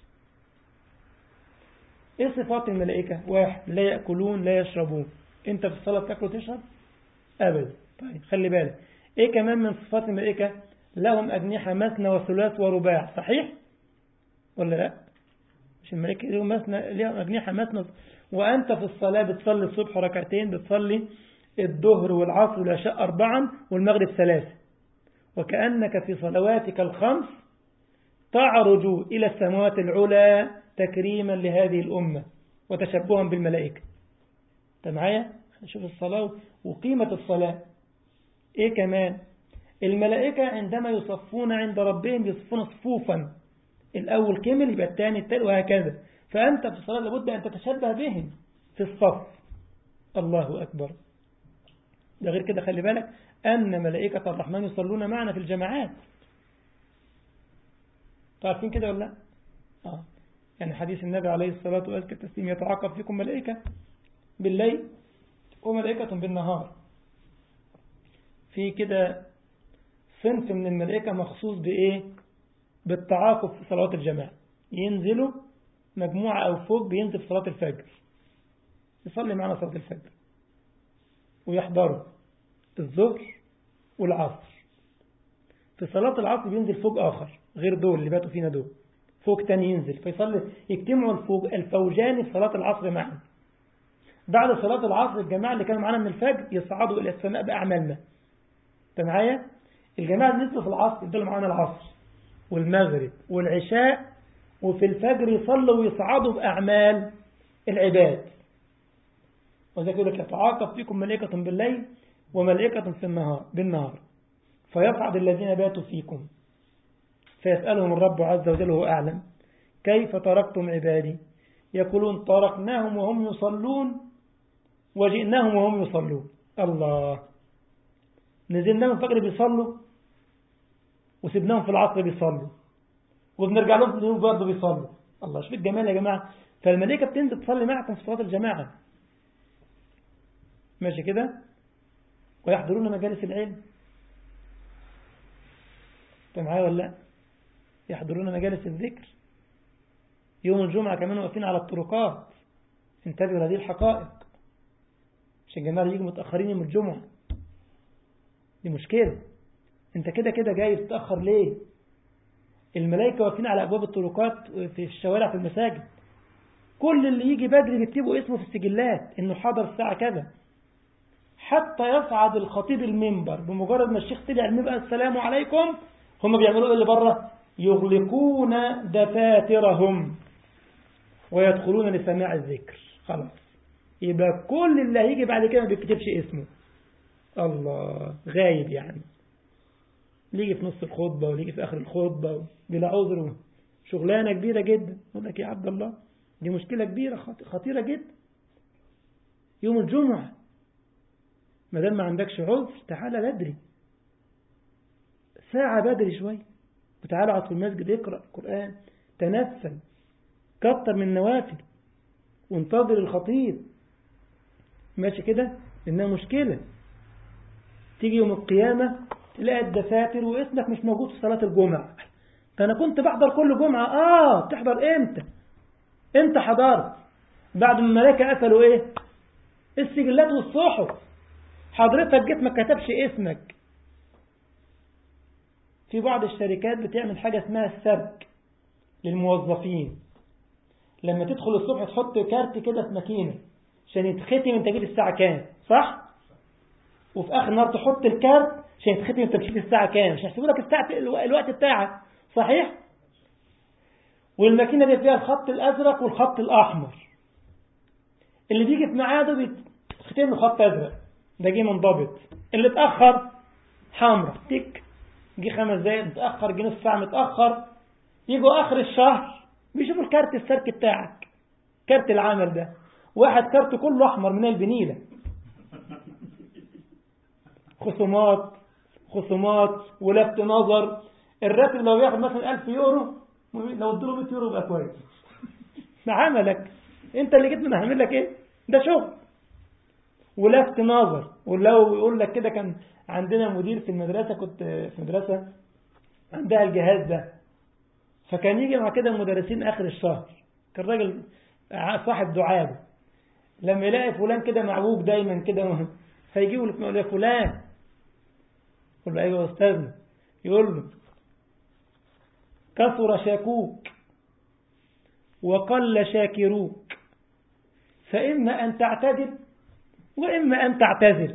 إيه صفات الملائكة واحد لا يأكلون لا يشربون أنت في الصلاة تأكل وتشرب أبدا طيب خلي بالك إيه كمان من صفات الملائكة لهم أجنحة مثنى وثلاث ورباع صحيح ولا لا مش الملائكة لهم مثنى لهم أجنحة مثنى وأنت في الصلاة بتصلي الصبح ركعتين بتصلي الظهر والعصر والعشاء أربعا والمغرب ثلاثة وكأنك في صلواتك الخمس تعرج إلى السماوات العلى تكريما لهذه الأمة وتشبها بالملائكة أنت معايا نشوف الصلاة وقيمة الصلاة إيه كمان الملائكة عندما يصفون عند ربهم يصفون صفوفا الأول كمل يبقى الثاني الثالث وهكذا فأنت في الصلاة لابد أن تتشبه بهم في الصف الله أكبر ده غير كده خلي بالك أن ملائكة الرحمن يصلون معنا في الجماعات تعرفين كده ولا لا آه. يعني حديث النبي عليه الصلاة والسلام التسليم يتعاقب فيكم ملائكة بالليل وملائكة بالنهار في كده صنف من الملائكة مخصوص بإيه بالتعاقب في صلاة الجماعة ينزلوا مجموعة أو فوق بينزل في صلاة الفجر يصلي معنا صلاة الفجر ويحضروا الظهر والعصر في صلاة العصر بينزل فوق آخر غير دول اللي باتوا فينا دول فوق تاني ينزل فيصلي يجتمعوا الفوق الفوجان في صلاة العصر معا بعد صلاة العصر الجماعة اللي كانوا معانا من الفجر يصعدوا إلى السماء بأعمالنا أنت معايا الجماعة اللي نزلوا في العصر يفضلوا معانا العصر والمغرب والعشاء وفي الفجر يصلوا ويصعدوا بأعمال العباد وذلك يقول لك يتعاقب فيكم ملائكة بالليل وملائكة في النهار بالنهار فيصعد الذين باتوا فيكم فيسألهم الرب عز وجل وهو أعلم كيف تركتم عبادي يقولون تركناهم وهم يصلون وجئناهم وهم يصلون الله نزلناهم الفجر بيصلوا وسبناهم في العصر بيصلوا وبنرجع لهم في اليوم برضه بيصلوا الله شوف الجمال يا جماعة فالملائكة بتنزل تصلي معكم في صلاة الجماعة ماشي كده ويحضرون مجالس العلم انت معايا ولا لا يحضرون مجالس الذكر يوم الجمعة كمان واقفين على الطرقات انتبهوا لهذه الحقائق عشان الجماعة يجوا متأخرين يوم الجمعة دي مشكلة انت كده كده جاي تتأخر ليه الملائكة واقفين على أبواب الطرقات في الشوارع في المساجد كل اللي يجي بدري بيكتبوا اسمه في السجلات انه حضر الساعة كذا حتى يصعد الخطيب المنبر بمجرد ما الشيخ طلع المنبر السلام عليكم هم بيعملوا ايه اللي بره يغلقون دفاترهم ويدخلون لسماع الذكر خلاص يبقى كل اللي هيجي بعد كده ما بيكتبش اسمه الله غايب يعني ليجي في نص الخطبة وليجي في آخر الخطبة بلا عذر شغلانة كبيرة جدا يقول لك يا عبد الله دي مشكلة كبيرة خطيرة جدا يوم الجمعة ما دام ما عندكش عذر تعالى بدري ساعة بدري شوية وتعالى اقعد في المسجد اقرأ القرآن تنفل كتر من النوافل وانتظر الخطيب ماشي كده لأنها مشكلة تيجي يوم القيامة تلاقي الدفاتر واسمك مش موجود في صلاة الجمعة فأنا كنت بحضر كل جمعة آه تحضر إمتى إمتى حضرت بعد ما الملائكة قفلوا إيه السجلات والصحف حضرتك جيت ما كتبش اسمك في بعض الشركات بتعمل حاجة اسمها السبك للموظفين لما تدخل الصبح تحط كارت كده في ماكينة عشان يتختم انت جيت الساعة كام صح وفي اخر النهار تحط الكارت عشان يتختم انت مشيت الساعة كام عشان يحسبوا لك الساعة الوقت بتاعك صحيح والماكينة دي فيها الخط الازرق والخط الاحمر اللي بيجي في ميعاده بيتختم له خط ازرق ده جه منضبط اللي اتاخر حمرا تك جه خمس دقايق متاخر جه نص ساعه متاخر يجوا اخر الشهر بيشوفوا الكارت السلك بتاعك كارت العمل ده واحد كارت كله احمر من البنيله خصومات خصومات ولفت نظر الراتب لو ياخد مثلا 1000 يورو لو اديله 100 يورو يبقى كويس ده عملك انت اللي جيت من هعمل لك ايه ده شغل ولفت نظر ولو يقول لك كده كان عندنا مدير في المدرسة كنت في مدرسة عندها الجهاز ده فكان يجي مع كده المدرسين آخر الشهر كان راجل صاحب دعابة لما يلاقي فلان كده معوج دايما كده فيجي يقول له فلان يقول له ايوه يا استاذنا يقول له كثر شاكوك وقل شاكروك فإما أن تعتدل وإما أن تعتذر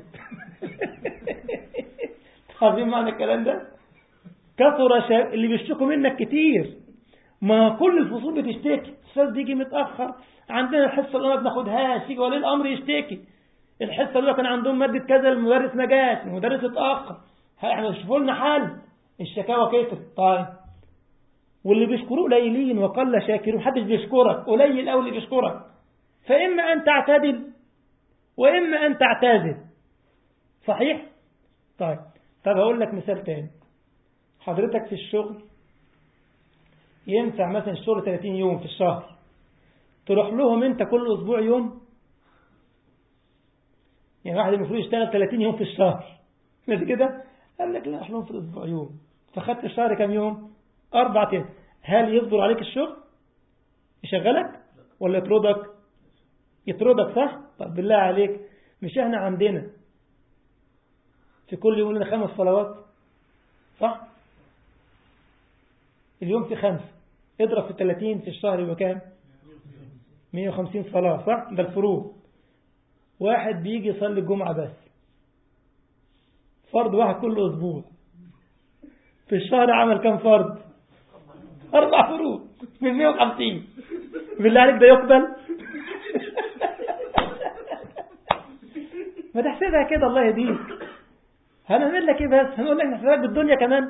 عارفين معنى الكلام ده كثر شا... اللي بيشتكوا منك كتير ما كل الفصول بتشتكي الاستاذ بيجي متاخر عندنا الحصه اللي ما بناخدهاش يجي ولي الامر يشتكي الحصه اللي كان عندهم ماده كذا المدرس ما جاش المدرس اتاخر احنا شوفوا لنا حل الشكاوى كترت طيب واللي بيشكروه قليلين وقل شاكرون محدش بيشكرك قليل قوي اللي بيشكرك فاما ان تعتدل واما ان تعتذر صحيح طيب طب هقول لك مثال تاني حضرتك في الشغل ينفع مثلا الشغل 30 يوم في الشهر تروح لهم انت كل اسبوع يوم يعني واحد المفروض يشتغل 30 يوم في الشهر مش كده قال لك لا اروح لهم في الاسبوع يوم فخدت الشهر كام يوم اربع ايام هل يصبر عليك الشغل يشغلك ولا يطردك يطردك صح طب بالله عليك مش احنا عندنا في كل يوم لنا خمس صلوات صح اليوم في خمس اضرب في 30 في الشهر يبقى كام 150 صلاة صح ده الفروض واحد بيجي يصلي الجمعة بس فرض واحد كل أسبوع في الشهر عمل كم فرض أربع فروض من 150 بالله عليك ده يقبل ما تحسبها كده الله يهديك هنعمل لك ايه بس هنقول لك نحسبك بالدنيا كمان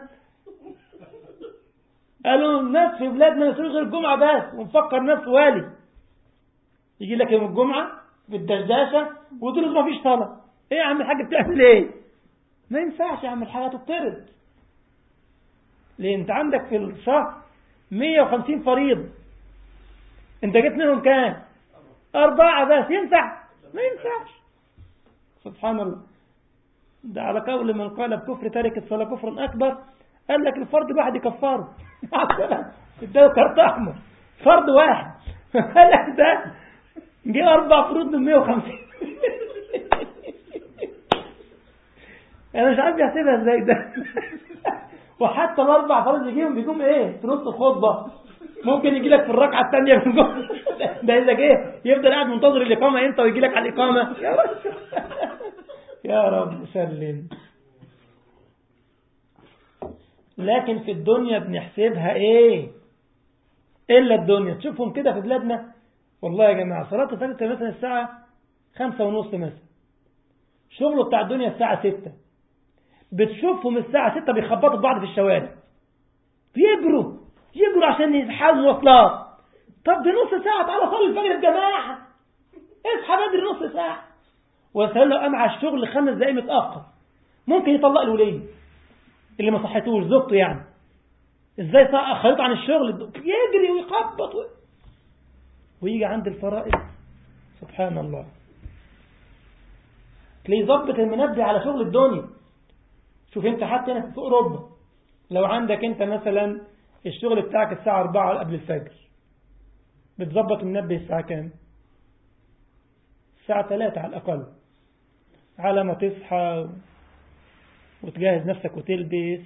قالوا الناس في بلادنا ما يصيروا غير الجمعة بس ونفكر نفس والي يجي لك يوم الجمعة بالدشداشة وتقول ما فيش صلاة ايه يا عم الحاج بتعمل ايه ما ينفعش يا عم الحاجة تطرد ليه انت عندك في الشهر 150 فريض انت جبت منهم كام أربعة بس ينفع ما ينفعش سبحان الله ده على قول من قال بكفر تارك الصلاة كفر أكبر قال لك الفرد واحد يكفره اداله كارت أحمر فرد واحد قال لك ده جه أربع فروض من 150 أنا مش عارف يحسبها ازاي ده وحتى الأربع فرض يجيهم بيجوم إيه في نص الخطبة ممكن يجي لك في الركعة الثانية من جوه ده إذا جه يفضل قاعد منتظر الإقامة إمتى ويجي لك على الإقامة يا رب يا رب سلم لكن في الدنيا بنحسبها إيه إلا الدنيا تشوفهم كده في بلادنا والله يا جماعة صلاة الفجر مثلا الساعة خمسة ونص مثلا شغله بتاع الدنيا الساعة ستة بتشوفهم الساعة ستة بيخبطوا بعض في الشوارع يجروا يجروا عشان يلحقوا مواصلات طب دي نص ساعة تعالى صلي الفجر الجماعة اصحى بدري نص ساعة وسهل لو قام على الشغل خمس دقايق متأخر ممكن يطلق الولية اللي ما صحتوش زوجته يعني ازاي اخرته عن الشغل يجري ويخبط و... ويجي عند الفرائض سبحان الله تلاقيه يظبط المنبه على شغل الدنيا شوف انت حتى هنا في اوروبا لو عندك انت مثلا الشغل بتاعك الساعة 4 قبل الفجر بتظبط المنبه الساعة كام الساعة 3 على الأقل على ما تصحى وتجهز نفسك وتلبس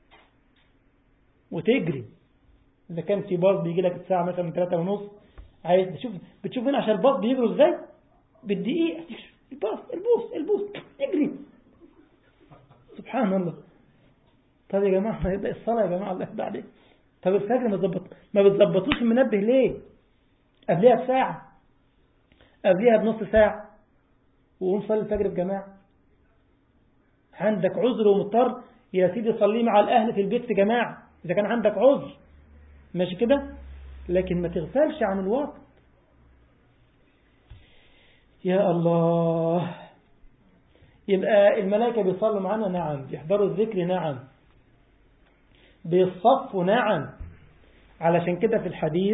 وتجري إذا كان في باص بيجي لك الساعة مثلا من 3 ونص عايز بتشوف بتشوف هنا عشان الباص بيجروا ازاي بالدقيقة الباص البوس البوس تجري سبحان الله طب يا جماعة ما يبدأ الصلاة يا جماعة الله يبدأ عليك طب الفجر ما تظبط ما بتظبطوش المنبه ليه قبلها بساعة قبلها بنص ساعة وقوم صلي الفجر بجماعة عندك عذر ومضطر يا سيدي صلي مع الأهل في البيت في جماعة إذا كان عندك عذر ماشي كده لكن ما تغفلش عن الوقت يا الله يبقى الملائكة بيصلوا معنا نعم بيحضروا الذكر نعم بيصفوا نعم علشان كده في الحديث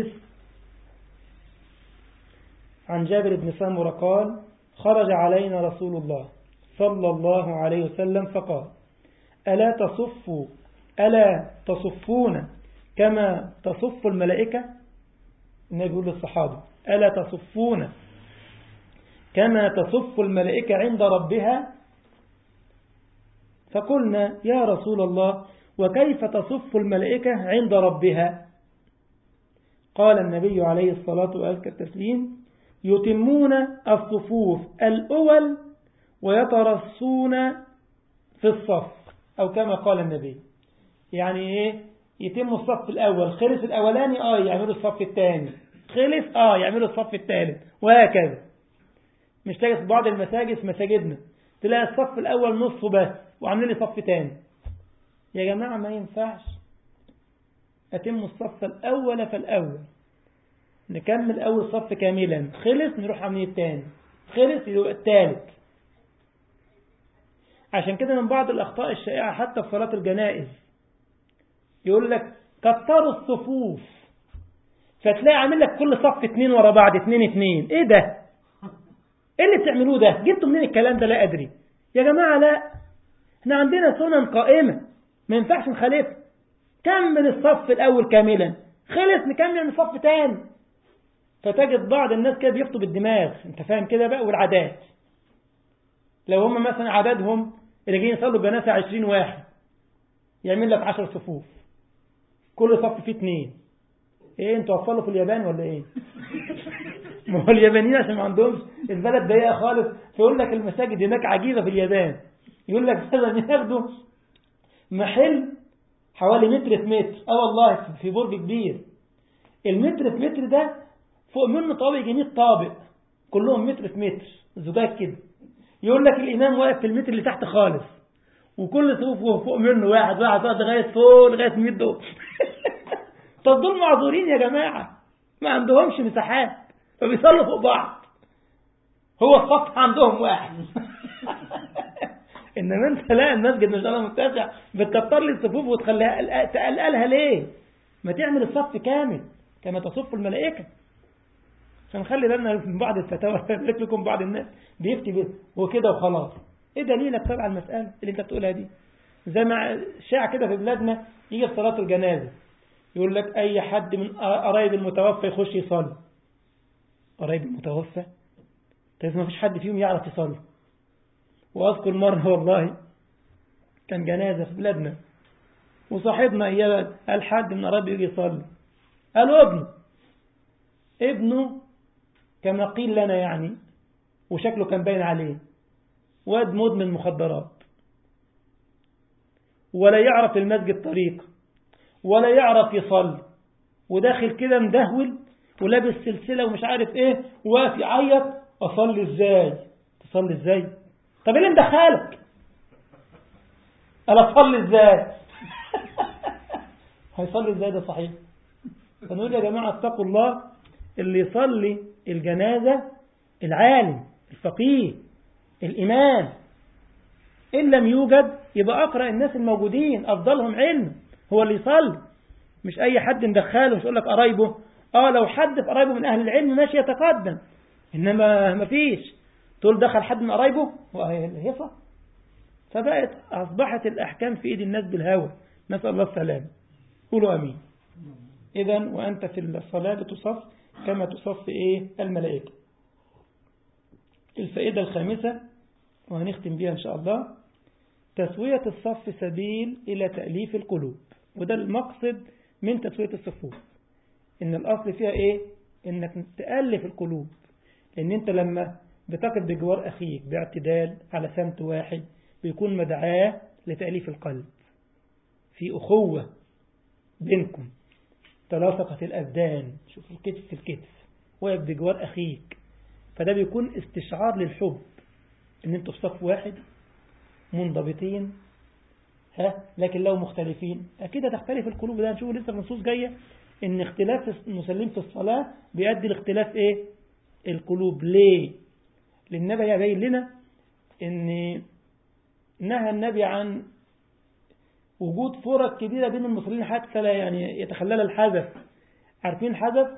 عن جابر بن سمرة قال خرج علينا رسول الله صلى الله عليه وسلم فقال ألا تصفوا ألا تصفون كما تصف الملائكة النبي يقول للصحابة ألا تصفون كما تصف الملائكة عند ربها فقلنا يا رسول الله وكيف تصف الملائكة عند ربها قال النبي عليه الصلاة وأزكى التسليم يتمون الصفوف الأول ويترصون في الصف أو كما قال النبي يعني إيه يتم الصف الأول خلص الأولاني آه يعملوا الصف الثاني خلص آه يعملوا الصف الثالث وهكذا مش تلاقي في بعض المساجد في مساجدنا تلاقي الصف الأول نصه بس وعاملين لي صف تاني يا جماعة ما ينفعش أتم الصف الأول فالأول نكمل أول صف كاملا خلص نروح عاملين التاني خلص يبقى التالت عشان كده من بعض الأخطاء الشائعة حتى في صلاة الجنائز يقول لك كتروا الصفوف فتلاقي عامل لك كل صف اتنين ورا بعض اتنين اتنين ايه ده ايه اللي بتعملوه ده جبتوا منين الكلام ده لا ادري يا جماعة لا احنا عندنا سنن قائمة ما ينفعش نخالفها كمل الصف الاول كاملا خلص نكمل من صف تاني فتجد بعض الناس كده بيخطب الدماغ انت فاهم كده بقى والعادات لو هم مثلا عددهم اللي جايين يصلوا جنازه 20 واحد يعمل لك 10 صفوف كل صف فيه اثنين ايه انتوا وصلوا في اليابان ولا ايه ما هو اليابانيين عشان ما عندهمش البلد ضيقه خالص فيقول لك المساجد هناك عجيبه في اليابان يقول لك مثلا ياخدوا محل حوالي متر في متر اه والله في برج كبير المتر في متر ده فوق منه طابق يجي 100 طابق كلهم متر في متر زجاج كده يقول لك الامام واقف في المتر اللي تحت خالص وكل صفوف فوق منه واحد واحد واحد لغايه فوق لغايه 100 دول طب دول معذورين يا جماعه ما عندهمش مساحات فبيصلوا فوق بعض هو الصف عندهم واحد انما انت لا المسجد ما شاء الله متسع بتكتر لي الصفوف وتخليها تقلقلها ليه ما تعمل الصف كامل كما تصف الملائكه عشان نخلي بالنا من بعض الفتاوى يبارك لكم بعض الناس بيفتي بيه وكده وخلاص ايه دليلك طبعا المساله اللي انت بتقولها دي زي ما شاع كده في بلادنا يجي في صلاه الجنازه يقول لك اي حد من قرايب المتوفى يخش يصلي قرايب المتوفى طيب ما فيش حد فيهم يعرف يصلي واذكر مره والله كان جنازه في بلادنا وصاحبنا اياه قال حد من قرايبي يجي يصلي قالوا ابنه ابنه كما قيل لنا يعني وشكله كان باين عليه واد مدمن مخدرات ولا يعرف المسجد طريق ولا يعرف يصلي وداخل كده مدهول ولابس سلسلة ومش عارف ايه وواقف يعيط اصلي ازاي تصلي ازاي طب ايه اللي مدخلك انا اصلي ازاي هيصلي ازاي ده صحيح فنقول يا جماعة اتقوا الله اللي يصلي الجنازة العالم الفقيه الإمام إن لم يوجد يبقى أقرأ الناس الموجودين أفضلهم علم هو اللي يصلي مش أي حد ندخله مش يقول لك قرايبه آه لو حد في قرايبه من أهل العلم ماشي يتقدم إنما ما فيش تقول دخل حد من قرايبه هي صح فبقت أصبحت الأحكام في إيد الناس بالهوى نسأل الله السلام قولوا أمين إذا وأنت في الصلاة بتصف كما تصف إيه الملائكة الفائدة الخامسة وهنختم بها إن شاء الله تسوية الصف سبيل إلى تأليف القلوب وده المقصد من تسوية الصفوف إن الأصل فيها إيه إنك تألف القلوب لأن أنت لما بتقف بجوار أخيك باعتدال على سمت واحد بيكون مدعاه لتأليف القلب في أخوة بينكم تلاصقت الأبدان شوف الكتف في الكتف واقف بجوار أخيك فده بيكون استشعار للحب ان انتوا في صف واحد منضبطين ها لكن لو مختلفين اكيد هتختلف القلوب ده هنشوف لسه النصوص جايه ان اختلاف المسلمين في الصلاه بيؤدي لاختلاف ايه القلوب ليه لان النبي يبين لنا ان نهى النبي عن وجود فرق كبيرة بين المصلين حتى لا يعني يتخلل الحذف عارفين حذف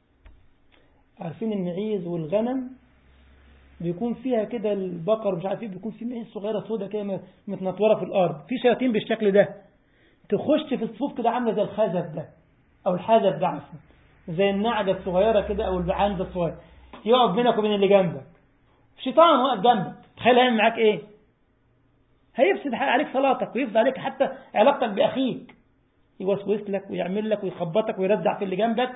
عارفين المعيز والغنم بيكون فيها كده البقر مش عارف ايه بيكون في معيز صغيرة سودة كده متنطورة في الأرض في شياطين بالشكل ده تخش في الصفوف كده عاملة زي الخزف ده أو الحذف ده عفوا زي النعجة الصغيرة كده أو العنزة الصغيرة يقف بينك وبين اللي جنبك شيطان واقف جنبك تخيل هيعمل معاك ايه هيفسد عليك صلاتك ويفسد عليك حتى علاقتك بأخيك يوسوس لك ويعمل لك ويخبطك ويرزع في اللي جنبك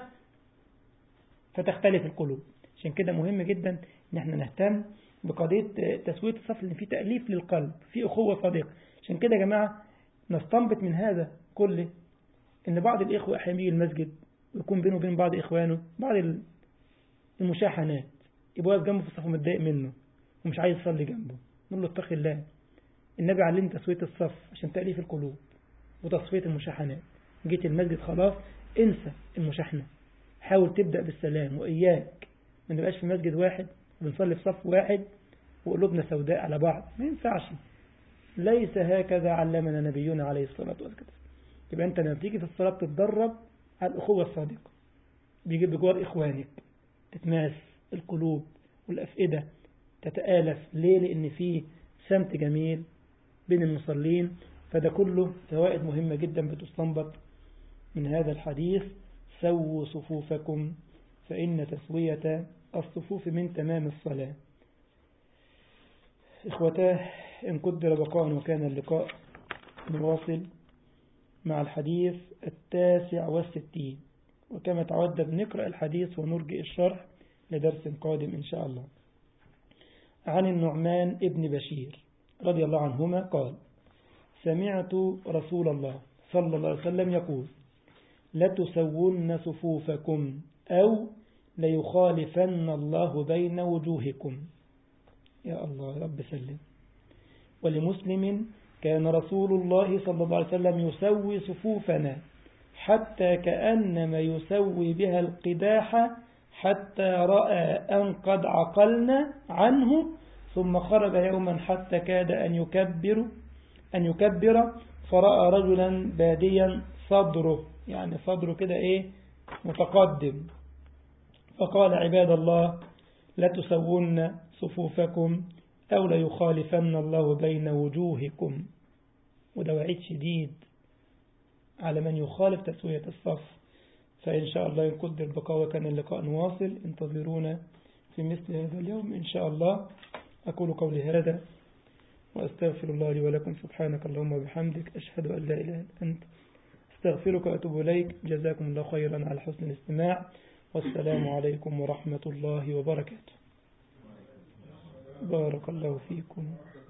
فتختلف القلوب عشان كده مهم جدا ان احنا نهتم بقضية تسوية الصف اللي فيه تأليف للقلب في أخوة صديقة عشان كده يا جماعة نستنبط من هذا كله ان بعض الإخوة أحيانا يجي المسجد ويكون بينه وبين بعض إخوانه بعض المشاحنات يبقى واقف جنبه في الصف ومتضايق منه ومش عايز يصلي جنبه نقول له اتقي الله النبي علمنا تسوية الصف عشان تأليف القلوب وتصفية المشاحنات جيت المسجد خلاص انسى المشاحنة حاول تبدأ بالسلام وإياك ما نبقاش في مسجد واحد وبنصلي في صف واحد وقلوبنا سوداء على بعض ما ينفعش ليس هكذا علمنا نبينا عليه الصلاة والسلام يبقى أنت لما تيجي في الصلاة تتدرب على الأخوة الصادقة بيجيب بجوار إخوانك تتماس القلوب والأفئدة تتآلف ليه لأن فيه سمت جميل بين المصلين فده كله فوائد مهمة جدا بتستنبط من هذا الحديث سووا صفوفكم فإن تسوية الصفوف من تمام الصلاة إخوتاه إن قدر بقاء وكان اللقاء نواصل مع الحديث التاسع والستين وكما تعود بنقرأ الحديث ونرجئ الشرح لدرس قادم إن شاء الله عن النعمان ابن بشير رضي الله عنهما قال سمعت رسول الله صلى الله عليه وسلم يقول لتسون صفوفكم أو ليخالفن الله بين وجوهكم يا الله يا رب سلم ولمسلم كان رسول الله صلى الله عليه وسلم يسوي صفوفنا حتى كأنما يسوي بها القداح حتى رأى أن قد عقلنا عنه ثم خرج يوما حتى كاد أن يكبر أن يكبر فرأى رجلا باديا صدره يعني صدره كده إيه متقدم فقال عباد الله لا تسون صفوفكم أو ليخالفن الله بين وجوهكم وده وعيد شديد على من يخالف تسوية الصف فإن شاء الله يقدر بقاء وكان اللقاء نواصل انتظرونا في مثل هذا اليوم إن شاء الله أقول قولي هذا وأستغفر الله لي ولكم سبحانك اللهم وبحمدك أشهد أن لا إله إلا أنت استغفرك وأتوب إليك جزاكم الله خيرا على حسن الاستماع والسلام عليكم ورحمة الله وبركاته بارك الله فيكم